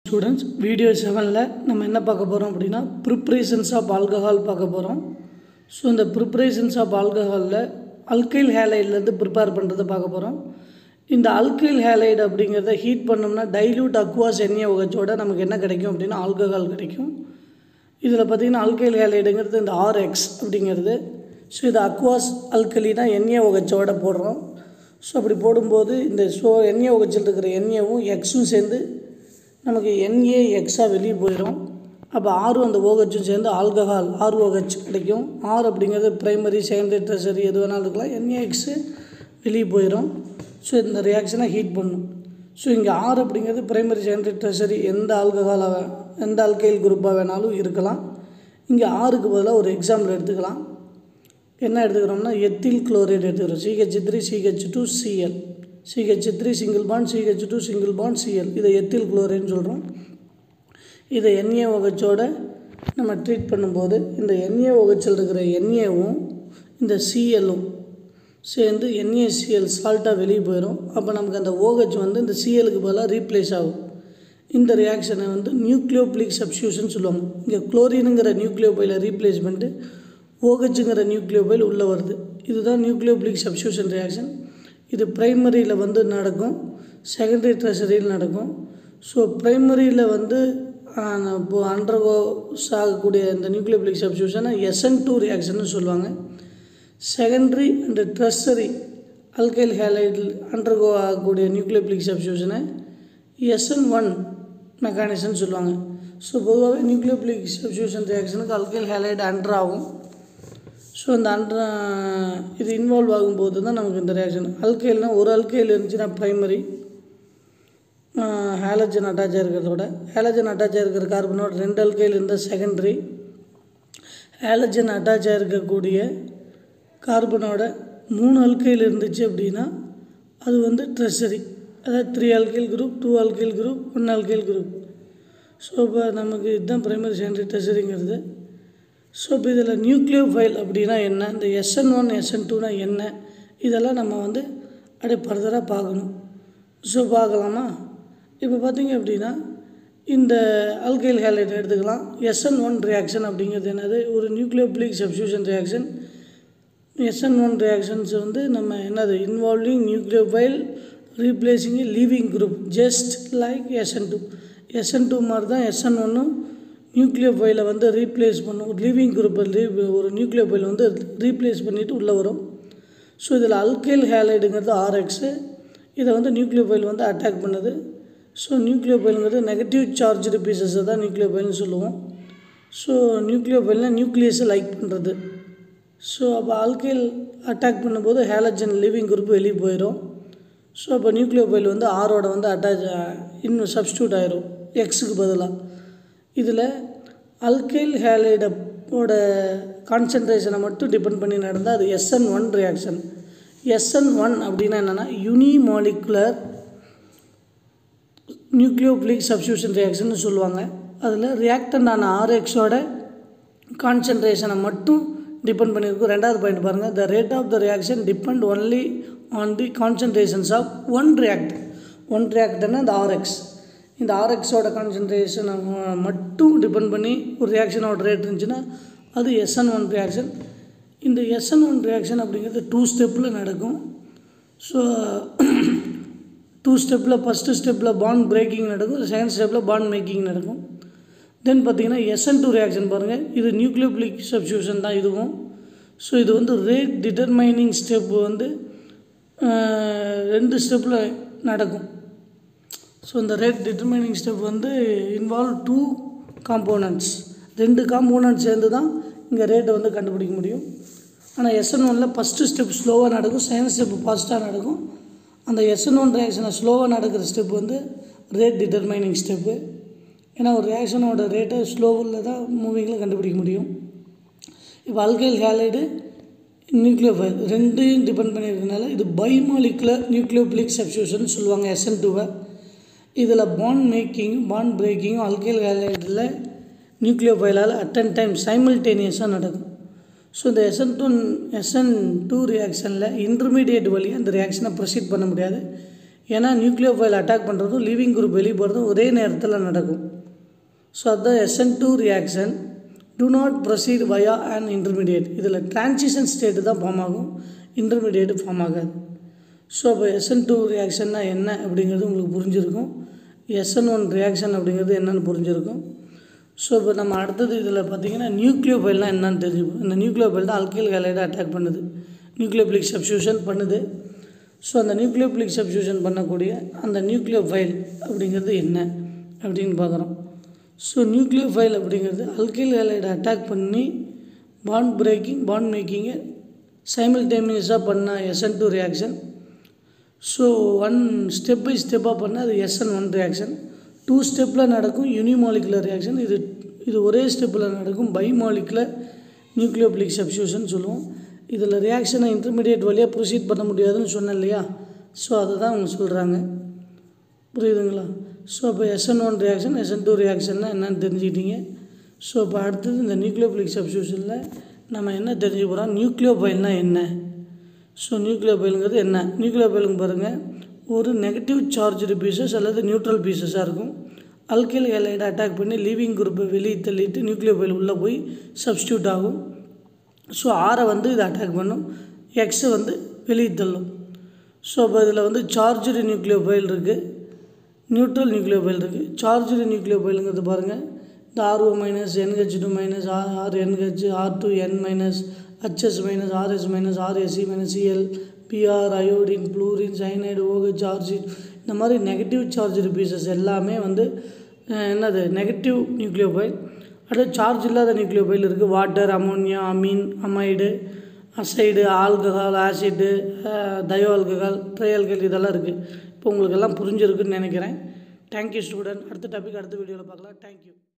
students video செவனில் நம்ம என்ன பார்க்க போகிறோம் அப்படின்னா ப்ரிப்ரேஷன்ஸ் ஆஃப் ஆல்கஹால் பார்க்க போகிறோம் ஸோ இந்த ப்ரிப்ரேஷன்ஸ் ஆஃப் ஆல்கஹாலில் அல்கைல் ஹேலைட்லேருந்து ப்ரிப்பேர் பண்ணுறதை பார்க்க போகிறோம் இந்த அல்கைல் ஹேலைடு அப்படிங்கிறத ஹீட் பண்ணோம்னா டைல்யூட் அக்வாஸ் எண்ணெய் உகச்சோட நமக்கு என்ன கிடைக்கும் அப்படின்னா ஆல்கஹால் கிடைக்கும் இதில் பார்த்திங்கன்னா அல்கைல் ஹேலைடுங்கிறது இந்த ஆர்எக்ஸ் அப்படிங்கிறது ஸோ இது அக்வாஸ் அல்கலினா எண்ணெய் உகச்சோட போடுறோம் ஸோ அப்படி போடும்போது இந்த ஸோ எண்ணெய் உகச்சில் இருக்கிற எண்ணெயும் எக்ஸும் சேர்ந்து நமக்கு என்ஏ எக்ஸாக வெளியே போயிடும் அப்போ ஆறும் அந்த ஓஹெச்சும் சேர்ந்து ஆல்கஹால் ஆர் ஓஹெச் கிடைக்கும் ஆர் அப்படிங்கிறது ப்ரைமரி செகண்டரி ட்ரெஷரி எது வேணாலும் இருக்கலாம் என்ஏ எக்ஸு வெளியே போயிடும் ஸோ இந்த ரியாக்ஷனை ஹீட் பண்ணும் ஸோ இங்கே ஆர் அப்படிங்கிறது ப்ரைமரி செகண்டரி ட்ரெஷரி எந்த ஆல்கஹாலாக எந்த ஆல்கைல் குரூப்பாக வேணாலும் இருக்கலாம் இங்கே ஆறுக்கு பதிலாக ஒரு எக்ஸாம்பிள் எடுத்துக்கலாம் என்ன எடுத்துக்கிறோம்னா எத்தில் குளோரைடு எடுத்துக்கிறோம் CH three CH two Cl CH three single bond CH two single bond Cl இதை எத்தில் குளோரைடுன்னு சொல்கிறோம் இதை எண்ணெய் வகச்சோட நம்ம ட்ரீட் பண்ணும்போது இந்த எண்ணெய் வகச்சில் இருக்கிற எண்ணெயும் இந்த சிஎல்லும் சேர்ந்து என்ஏசிஎல் சால்ட்டாக வெளியே போயிடும் அப்போ நமக்கு அந்த ஓஹெச் வந்து இந்த சிஎலுக்கு பதிலாக ரீப்ளேஸ் ஆகும் இந்த ரியாக்ஷனை வந்து நியூக்ளியோபிளிக் சப்ஸ்டியூஷன் சொல்லுவாங்க இங்கே குளோரினுங்கிற நியூக்ளியோபைலை ரீப்ளேஸ் பண்ணிட்டு ஓஹெச்சுங்கிற நியூக்ளியோபைல் உள்ளே வருது இதுதான் நியூக்ளியோபிளிக் சப்ஸ்டியூஷன் ரியாக்ஷன் இது ப்ரைமரியில் வந்து நடக்கும் செகண்டரி ட்ரெஷரியில் நடக்கும் ஸோ ப்ரைமரியில் வந்து இப்போ அண்டர்கோ ஆகக்கூடிய இந்த நியூக்ளியோபிளிக் சப்ஸ்டியூஷனை எஸ்என் டூ ரியாக்ஷன் சொல்லுவாங்க செகண்டரி அண்டு ட்ரெஷரி அல்கைல் ஹேலைடில் அண்டர்கோ ஆகக்கூடிய நியூக்ளியோபிளிக் சப்ஸ்டியூஷனை எஸ்என் ஒன் மெக்கானிசம்னு சொல்லுவாங்க ஸோ பொதுவாகவே நியூக்ளியோபிளிக் சப்ஸ்டியூஷன் ரியாக்ஷனுக்கு அல்கைல் ஹேலைடு அண்டர் ஆகும் ஸோ அந்த அண்டர் இது இன்வால்வ் ஆகும்போது தான் நமக்கு இந்த ரியாக்ஷன் அல்கைல்னால் ஒரு அல்கைல் இருந்துச்சுன்னா ப்ரைமரி ஹேலஜன் அட்டாச் இருக்கிறதோட ஹேலஜன் அட்டாச் இருக்கிற கார்பனோட ரெண்டு அல்கைல் இருந்தால் செகண்டரி ஹேலஜன் அட்டாச் இருக்கக்கூடிய கார்பனோட மூணு அல்கைல் இருந்துச்சு அப்படின்னா அது வந்து ட்ரெஷரி அதாவது three alkyl group two alkyl group one alkyl group so இப்போ நமக்கு இதுதான் ப்ரைமரி செகண்டரி ட்ரெஷரிங்கிறது ஸோ இப்போ இதில் நியூக்ளியோ ஃபைல் அப்படின்னா என்ன இந்த எஸ்என் ஒன் எஸ்என் டூனா என்ன இதெல்லாம் நம்ம வந்து அப்படியே ஃபர்தராக பார்க்கணும் ஸோ பார்க்கலாமா இப்போ பார்த்திங்க அப்படின்னா இந்த அல்கைல் ஹேலைட் எடுத்துக்கலாம் எஸ்என் ஒன் ரியாக்ஷன் அப்படிங்கிறது என்னது ஒரு nucleophilic substitution reaction SN one reactions வந்து நம்ம என்னது involving nucleophile replacing leaving group just like SN two SN two மாதிரி தான் எஸ்என் ஒன்னும் நியூக்ளியோஃபைலை வந்து ரீப்ளேஸ் பண்ணும் ஒரு லிவிங் குரூப்பை ரீ ஒரு நியூக்ளியோஃபைல் வந்து ரீப்ளேஸ் பண்ணிவிட்டு உள்ளே வரும் ஸோ இதில் அல்கைல் ஹேலைடுங்கிறது ஆர்எக்ஸு இதை வந்து நியூக்ளியோஃபைல் வந்து அட்டாக் பண்ணுது ஸோ நியூக்ளியோஃபைலுங்கிறது நெகட்டிவ் சார்ஜ்டு பீசஸை தான் நியூக்ளியோஃபைல்னு சொல்லுவோம் ஸோ நியூக்ளியோஃபைல்னால் நியூக்ளியஸை லைக் பண்ணுறது ஸோ அப்போ ஆல்கைல் அட்டாக் பண்ணும்போது ஹேலஜன் லிவிங் குரூப் வெளியே போயிடும் ஸோ அப்போ நியூக்ளியோஃபைல் வந்து ஆரோட வந்து அட்டாச் இன்னும் சப்ஸ்டியூட் ஆயிரும் எக்ஸுக்கு பதிலாக இதில் அல்கைல் ஹேலைடோட கான்சன்ட்ரேஷனை மட்டும் டிபெண்ட் பண்ணி நடந்தால் அது SN one reaction SN one அப்படின்னா என்னென்னா unimolecular nucleophilic substitution reaction சொல்லுவாங்க அதில் ரியாக்டண்டான ஆர்எக்ஸோட கான்சன்ட்ரேஷனை மட்டும் டிபெண்ட் பண்ணியிருக்கும் ரெண்டாவது பாயிண்ட் பாருங்கள் the rate of the reaction depend only on the concentrations of one react one ரியாக்டர்னா இந்த ஆர்எக்ஸ் இந்த ஆர்எக்ஸோட கான்சன்ட்ரேஷனை மட்டும் டிபெண்ட் பண்ணி ஒரு ரியாக்ஷனோட ரேட் இருந்துச்சுன்னா அது எஸ்என் ஒன் ரியாக்ஷன் இந்த எஸ்என் ஒன் ரியாக்ஷன் அப்படிங்கிறது டூ ஸ்டெப்பில் நடக்கும் ஸோ டூ ஸ்டெப்பில் ஃபஸ்ட்டு ஸ்டெப்பில் பாண்ட் பிரேக்கிங் நடக்கும் செகண்ட் ஸ்டெப்பில் பாண்ட் மேக்கிங் நடக்கும் தென் பார்த்திங்கன்னா எஸ்என் டூ ரியாக்ஷன் பாருங்கள் இது நியூக்ளியோபிளிக் சப்ஸ்டியூஷன் தான் இதுவும் ஸோ இது வந்து ரேட் டிட்டர்மைனிங் ஸ்டெப் வந்து ரெண்டு ஸ்டெப்பில் நடக்கும் ஸோ இந்த ரேட் டிட்டர்மைனிங் ஸ்டெப் வந்து இன்வால்வ் டூ காம்போனன்ட்ஸ் ரெண்டு காம்போனன்ட் சேர்ந்து தான் இங்கே ரேட்டை வந்து கண்டுபிடிக்க முடியும் ஆனால் எஸ்என் ஒனில் ஃபஸ்ட்டு ஸ்டெப் ஸ்லோவாக நடக்கும் செகண்ட் ஸ்டெப் ஃபாஸ்ட்டாக நடக்கும் அந்த எஸ்என் ஒன் ரியாக்ஷனை ஸ்லோவாக நடக்கிற ஸ்டெப் வந்து ரேட் டிட்டர்மைனிங் ஸ்டெப்பு ஏன்னா ஒரு ரியாக்ஷனோட ரேட்டை ஸ்லோவில் தான் மூவிங்கில் கண்டுபிடிக்க முடியும் இப்போ அல்கைல் ஹேலைடு நியூக்ளியோஃபைல் ரெண்டையும் டிபெண்ட் பண்ணியிருக்கனால இது பைமாலிகுலர் நியூக்ளியோபிளிக் சப்ஸ்டியூஷன் சொல்லுவாங்க எஸ்என் டூவை இதில் பாண்ட் மேக்கிங் பாண்ட் பிரேக்கிங்கும் அல்கைல் ஹேலைடில் நியூக்ளியோஃபைலால் அட்டன் டைம் சைமல்டேனியஸாக நடக்கும் ஸோ இந்த எஸ்என் டூ எஸ்என் டூ ரியாக்ஷனில் இன்டர்மீடியேட் வழியாக அந்த ரியாக்ஷனை ப்ரொசீட் பண்ண முடியாது ஏன்னா நியூக்ளியோஃபைல் அட்டாக் பண்ணுறதும் லீவிங் குரூப் வெளியே போகிறதும் ஒரே நேரத்தில் நடக்கும் ஸோ அதுதான் SN two reaction do not proceed via and intermediate இதில் டிரான்சிஷன் ஸ்டேட்டு தான் ஃபார்ம் ஆகும் இன்டர்மீடியேட் ஃபார்ம் ஆகாது ஸோ அப்போ எஸ்என் டூ ரியாக்ஷன்னா என்ன அப்படிங்கிறது உங்களுக்கு புரிஞ்சிருக்கும் எஸ்என் ஒன் ரியாக்ஷன் அப்படிங்கிறது என்னென்னு புரிஞ்சிருக்கும் ஸோ இப்போ நம்ம அடுத்தது இதில் பார்த்தீங்கன்னா நியூக்ளியோஃபைல்னால் என்னன்னு தெரிஞ்சுப்போம் இந்த நியூக்ளியோஃபைல் தான் அல்கைல் ஹேலைடை அட்டாக் பண்ணுது நியூக்ளியோபிளிக் சப்ஸ்டியூஷன் பண்ணுது ஸோ அந்த நியூக்ளியோபிளிக் சப்ஸ்டியூஷன் பண்ணக்கூடிய அந்த நியூக்ளியோஃபைல் அப்படிங்கிறது என்ன அப்படின்னு பார்க்குறோம் ஸோ நியூக்ளியோஃபைல் அப்படிங்கிறது அல்கைல் ஹேலைடை அட்டாக் பண்ணி பாண்ட் பிரேக்கிங் பாண்ட் மேக்கிங்கை சைமில்டேனியஸாக பண்ண SN two reaction so one step by ஸ்டெப்பாக பண்ணால் அது எஸ்என் ஒன் ரியாக்ஷன் டூ ஸ்டெப்பில் நடக்கும் யூனிமாலிகுலர் ரியாக்ஷன் இது இது ஒரே ஸ்டெப்பில் நடக்கும் பைமாலிகுலர் நியூக்ளியோபிளிக் சப்ஸ்டியூஷன் சொல்லுவோம் இதில் ரியாக்ஷனை இன்டர்மீடியட் வழியாக ப்ரொசீட் பண்ண முடியாதுன்னு சொன்னேன் இல்லையா ஸோ அதை தான் அவங்க சொல்கிறாங்க புரியுதுங்களா ஸோ இப்போ SN one reaction SN two ரியாக்ஷன்னா என்னன்னு தெரிஞ்சுக்கிட்டீங்க ஸோ இப்போ அடுத்தது இந்த நியூக்ளியோபிளிக் சப்ஸ்டியூஷனில் நம்ம என்ன தெரிஞ்சுக்க போகிறோம் நியூக்ளியோபைல்னா என்ன ஸோ நியூக்ளியோபைலுங்கிறது என்ன நியூக்ளியோபைலுங்க பாருங்கள் ஒரு நெகட்டிவ் சார்ஜ்டு பீசஸ் அல்லது நியூட்ரல் பீசஸாக இருக்கும் அல்கைல் ஹேலைடை அட்டாக் பண்ணி லீவிங் குரூப்பை வெளியே தள்ளிட்டு நியூக்ளியோபைல் உள்ளே போய் சப்ஸ்டியூட் ஆகும் ஸோ ஆரை வந்து இது அட்டாக் பண்ணும் எக்ஸை வந்து வெளியே தள்ளும் ஸோ அப்போ இதில் வந்து சார்ஜ்டு நியூக்ளியோபைல் இருக்குது நியூட்ரல் நியூக்ளியோபைல் இருக்குது சார்ஜ்டு நியூக்ளியோபைலுங்கிறது பாருங்கள் இந்த RO minus NH two minus R R NH R two N minus HS minus RS minus RSC minus Cl Br iodine fluorine cyanide OH ஆர்ஜிட் இந்த மாதிரி நெகட்டிவ் சார்ஜ் பீசஸ் எல்லாமே வந்து அஹ், என்னது நெகட்டிவ் நியூக்ளியோபைல் அடுத்து சார்ஜ் இல்லாத நியூக்ளியோபைல் இருக்குது water ammonia amine amide azide alcohol acid thio alcohol trialkyl இதெல்லாம் இருக்குது இப்போ உங்களுக்கு எல்லாம் புரிஞ்சிருக்குன்னு நினைக்கிறேன் தேங்க்யூ ஸ்டூடெண்ட் அடுத்த டாபிக் அடுத்த வீடியோவில் பார்க்கலாம் தேங்க்யூ